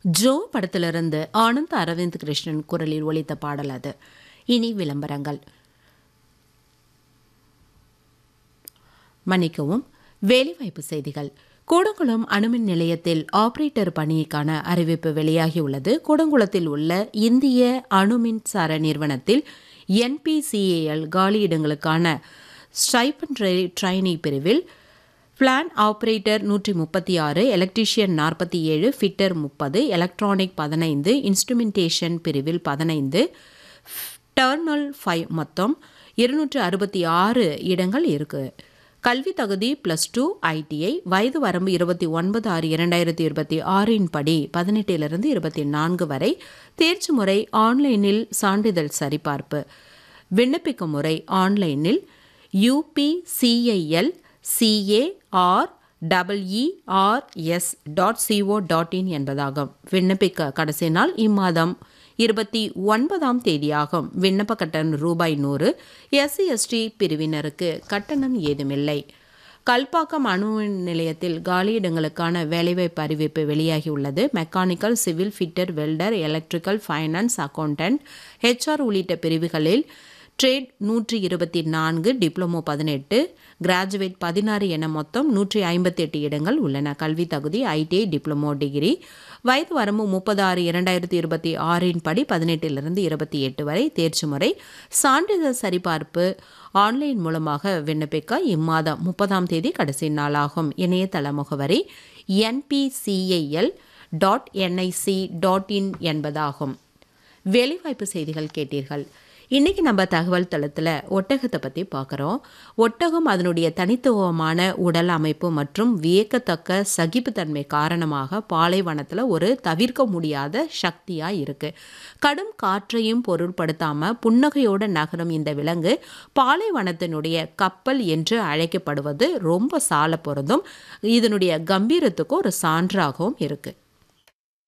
Joe படத்திலிருந்து ஆனந்த் அரவிந்த் கிருஷ்ணன் குரலில் ஒலித்த பாடல் அது இனி விளம்பரங்கள் மன்னிக்கவும் வேலைவாய்ப்பு செய்திகள் கூடங்குளம் அணுமின் நிலையத்தில் ஆபரேட்டர் பணிக்கான அறிவிப்பு வெளியாகியுள்ளது கூடங்குளத்தில் உள்ள இந்திய அணுமின்சார நிறுவனத்தில் என்பிசிஏஎல் காலியிடங்களுக்கான ஸ்டைபன் ட்ரைனி பிரிவில் பிளான் ஆபரேட்டர் நூற்றி முப்பத்தி ஆறு எலக்ட்ரீஷியன் நாற்பத்தி ஏழு ஃபிட்டர் முப்பது எலக்ட்ரானிக் பதினைந்து இன்ஸ்ட்ருமெண்டேஷன் பிரிவில் பதினைந்து டர்னல் ஃபைவ் மொத்தம் இருநூற்று அறுபத்தி ஆறு இடங்கள் இருக்குது கல்வி தகுதி ப்ளஸ் டூ ஐடிஐ வயது வரம்பு இருபத்தி ஒன்பது ஆறு இரண்டாயிரத்தி இருபத்தி ஆறின் படி பதினெட்டிலிருந்து இருபத்தி நான்கு வரை தேர்ச்சி முறை ஆன்லைனில் சான்றிதழ் சரிபார்ப்பு விண்ணப்பிக்கும் முறை ஆன்லைனில் யூபிசிஐஎல் சிஏஆர் டபிள்இஆர்எஸ் டாட் சிஓ டாட் இன் என்பதாகும் விண்ணப்பிக்க கடைசி நாள் இம்மாதம் இருபத்தி ஒன்பதாம் தேதியாகும் விண்ணப்ப கட்டணம் ரூபாய் நூறு எஸ்சி எஸ்டி பிரிவினருக்கு கட்டணம் ஏதுமில்லை கல்பாக்கம் அணு மின் நிலையத்தில் காலியிடங்களுக்கான வேலைவாய்ப்பு அறிவிப்பு வெளியாகியுள்ளது mechanical civil fitter welder electrical finance accountant H R உள்ளிட்ட பிரிவுகளில் ட்ரேட் நூற்றி இருபத்தி நான்கு டிப்ளமோ பதினெட்டு கிராஜுவேட் பதினாறு என மொத்தம் நூற்றி ஐம்பத்தி எட்டு இடங்கள் உள்ளன கல்வி தகுதி ஐடிஐ டிப்ளமோ டிகிரி வயது வரம்பு முப்பது ஆறு இரண்டாயிரத்தி இருபத்தி ஆறின் படி பதினெட்டிலிருந்து இருபத்தி எட்டு வரை தேர்ச்சி முறை சான்றிதழ் சரிபார்ப்பு ஆன்லைன் மூலமாக விண்ணப்பிக்க இம்மாதம் முப்பதாம் தேதி கடைசி நாளாகும் இணையதள முகவரி NPCIL dot N I C dot in என்பதாகும் வேலைவாய்ப்பு செய்திகள் கேட்டீர்கள் இன்றைக்கி நம்ம தகவல் தளத்தில் ஒட்டகத்தை பற்றி பார்க்குறோம் ஒட்டகம் அதனுடைய தனித்துவமான உடல் அமைப்பு மற்றும் வியக்கத்தக்க சகிப்புத்தன்மை காரணமாக பாலைவனத்தில் ஒரு தவிர்க்க முடியாத சக்தியாக இருக்குது கடும் காற்றையும் பொருட்படுத்தாமல் புன்னகையோடு நகரும் இந்த விலங்கு பாலைவனத்தினுடைய கப்பல் என்று அழைக்கப்படுவது ரொம்ப சால பொருந்தும் இதனுடைய கம்பீரத்துக்கும் ஒரு சான்றாகவும் இருக்குது